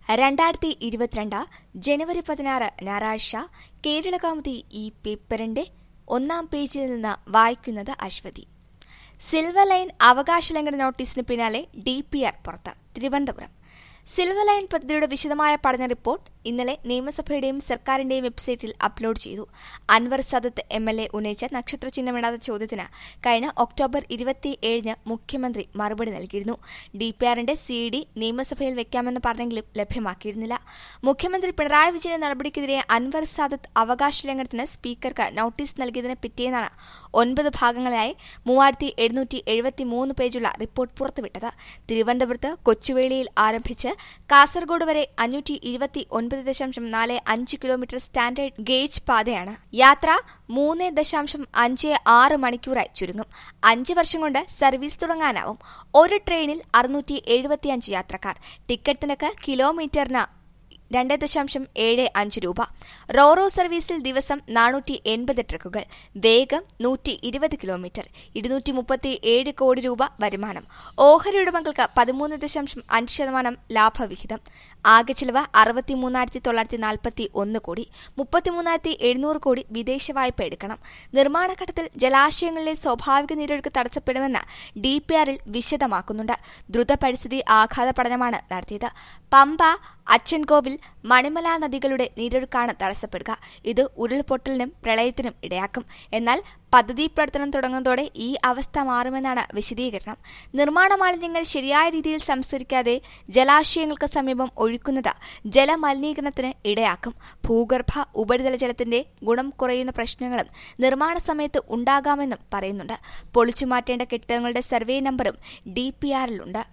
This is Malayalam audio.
രണ്ടായിരത്തി ഇരുപത്തിരണ്ട് ജനുവരി പതിനാറ് ഞായറാഴ്ച കേരളകൗമുദി ഈ പേപ്പറിന്റെ ഒന്നാം പേജിൽ നിന്ന് വായിക്കുന്നത് അശ്വതി സിൽവർ ലൈൻ അവകാശ ലംഘന നോട്ടീസിന് പിന്നാലെ ഡി പി ആർ പുറത്ത് തിരുവനന്തപുരം സിൽവർ ലൈൻ പദ്ധതിയുടെ വിശദമായ പഠന റിപ്പോർട്ട് ഇന്നലെ നിയമസഭയുടെയും സർക്കാരിന്റെയും വെബ്സൈറ്റിൽ അപ്ലോഡ് ചെയ്തു Anwar Sadath M L A ഉന്നയിച്ച നക്ഷത്ര ചിഹ്നമിടാത്ത ചോദ്യത്തിന് കഴിഞ്ഞ ഒക്ടോബർ ഇരുപത്തിയേഴിന് മുഖ്യമന്ത്രി മറുപടി നൽകിയിരുന്നു ഡി പി ആറിന്റെ സി ഡി നിയമസഭയിൽ വെക്കാമെന്ന് പറഞ്ഞെങ്കിലും ലഭ്യമാക്കിയിരുന്നില്ല മുഖ്യമന്ത്രി പിണറായി വിജയന്റെ നടപടിക്കെതിരെ അൻവർ സാദത്ത് അവകാശ ലംഘനത്തിന് സ്പീക്കർക്ക് നോട്ടീസ് നൽകിയതിന് പിറ്റേന്നാണ് ഒൻപത് ഭാഗങ്ങളായി മൂവായിരത്തി എഴുന്നൂറ്റി എഴുപത്തി മൂന്ന് പേജുള്ള റിപ്പോർട്ട് പുറത്തുവിട്ടത് തിരുവനന്തപുരത്ത് കൊച്ചുവേളിയിൽ ആരംഭിച്ച് കാസർഗോഡ് വരെ അഞ്ഞൂറ്റി ഇരുപത്തി ഒൻപത് ദശാംശം നാല് അഞ്ച് കിലോമീറ്റർ സ്റ്റാൻഡേർഡ് ഗേജ് പാതയാണ് യാത്ര മൂന്ന് ദശാംശം അഞ്ച് ആറ് മണിക്കൂറായി ചുരുങ്ങും അഞ്ച് വർഷം കൊണ്ട് സർവീസ് തുടങ്ങാനാവും ഒരു ട്രെയിനിൽ അറുന്നൂറ്റി എഴുപത്തിയഞ്ച് യാത്രക്കാർ ടിക്കറ്റ് നിരക്ക് കിലോമീറ്ററിന് രണ്ട് ദശാംശം ഏഴ് അഞ്ച് രൂപ റോറോ സർവീസിൽ ദിവസം നാനൂറ്റി എൺപത് ട്രക്കുകൾ വേഗം നൂറ്റി ഇരുപത് കിലോമീറ്റർ ഇരുന്നൂറ്റി മുപ്പത്തി ഏഴ് കോടി രൂപ വരുമാനം ഓഹരി ഉടമകൾക്ക് പതിമൂന്ന് ദശാംശം അഞ്ച് ശതമാനം ലാഭവിഹിതം ആകെ ചെലവ് അറുപത്തിമൂന്നായിരത്തി തൊള്ളായിരത്തി നാൽപ്പത്തി ഒന്ന് കോടി മുപ്പത്തിമൂന്നായിരത്തി എഴുന്നൂറ് കോടി വിദേശ വായ്പ എടുക്കണം നിർമ്മാണഘട്ടത്തിൽ ജലാശയങ്ങളിലെ സ്വാഭാവിക നീരൊഴുക്ക് തടസ്സപ്പെടുമെന്ന് ഡി പി ആറിൽ വിശദമാക്കുന്നുണ്ട് ദ്രുത പരിസ്ഥിതി ആഘാത പഠനമാണ് നടത്തിയത് പമ്പ അച്ചൻകോവിൽ മണിമല നദികളുടെ നീരൊഴുക്കാണ് തടസ്സപ്പെടുക ഇത് ഉരുൾപൊട്ടലിനും പ്രളയത്തിനും ഇടയാക്കും എന്നാൽ പദ്ധതി പ്രവർത്തനം തുടങ്ങുന്നതോടെ ഈ അവസ്ഥ മാറുമെന്നാണ് വിശദീകരണം നിർമ്മാണ മാലിന്യങ്ങൾ ശരിയായ രീതിയിൽ സംസ്കരിക്കാതെ ജലാശയങ്ങൾക്ക് സമീപം ഒഴുക്കുന്നത് ജലമലിനീകരണത്തിന് ഇടയാക്കും ഭൂഗർഭ ഉപരിതല ജലത്തിന്റെ ഗുണം കുറയുന്ന പ്രശ്നങ്ങളും നിർമ്മാണ സമയത്ത് ഉണ്ടാകാമെന്നും പറയുന്നുണ്ട് പൊളിച്ചുമാറ്റേണ്ട കെട്ടിടങ്ങളുടെ സർവേ നമ്പറും ഡി പി ആറിലുണ്ട്